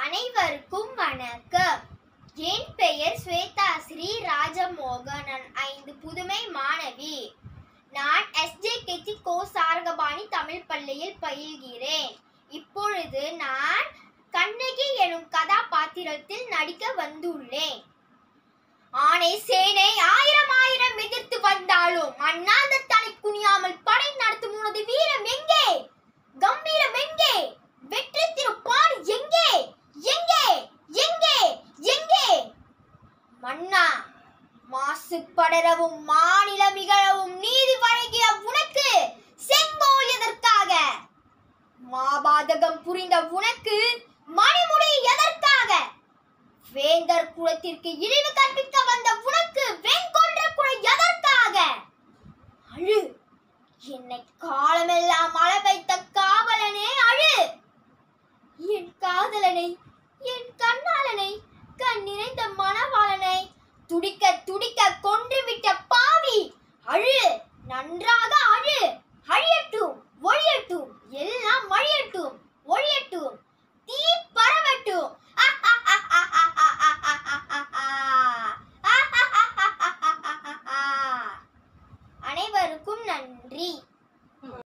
அனைவருக்கும் வணக்கம் என் பெயர் ஸ்வேதா ஸ்ரீ ராஜமோகன் நான் ஐந்து புதுமை மாணவி நான் எஸ்ஜே கெச்சி கோ சாரகபாணி தமிழ் பள்ளியில் பயில்கிறேன் இப்பொழுது நான் கண்ணகி எனும் கதாபாத்திரத்தில் நடிக்க வந்துள்ளேன் ஆனை சேனை ஆயிரம் ஆயிரம் எதிர்த்து வந்தாலும் அண்ணாந்த தலை குனியாமல் படை நடத்தும் உனது வீரம் எங்கே கம்பீரம் எங்கே வெற்றி திருப்பாடு எங்கே எங்கே எங்கே எங்கே மன்னா மாசு படரவும் மாநிலம் இகழவும் நீதி வழங்கிய உனக்கு செங்கோல் எதற்காக மாபாதகம் புரிந்த உனக்கு மணிமுடி எதற்காக வேந்தர் குலத்திற்கு இழிவு கற்பிக்க வந்த உனக்கு வெண்கொன்ற குலை எதற்காக அழு என்னை காலமெல்லாம் அழ வைத்த காவலனே அழு என் காதலனை என் கண்ணாளனை கண் நிறைந்த மணவாளனை துடிக்க துடிக்க கொன்றுவிட்ட பாவி அழு நன்றாக அழு அழியட்டும் ஒழியட்டும் எல்லாம் அழியட்டும் ஒழியட்டும் தீ பரவட்டும்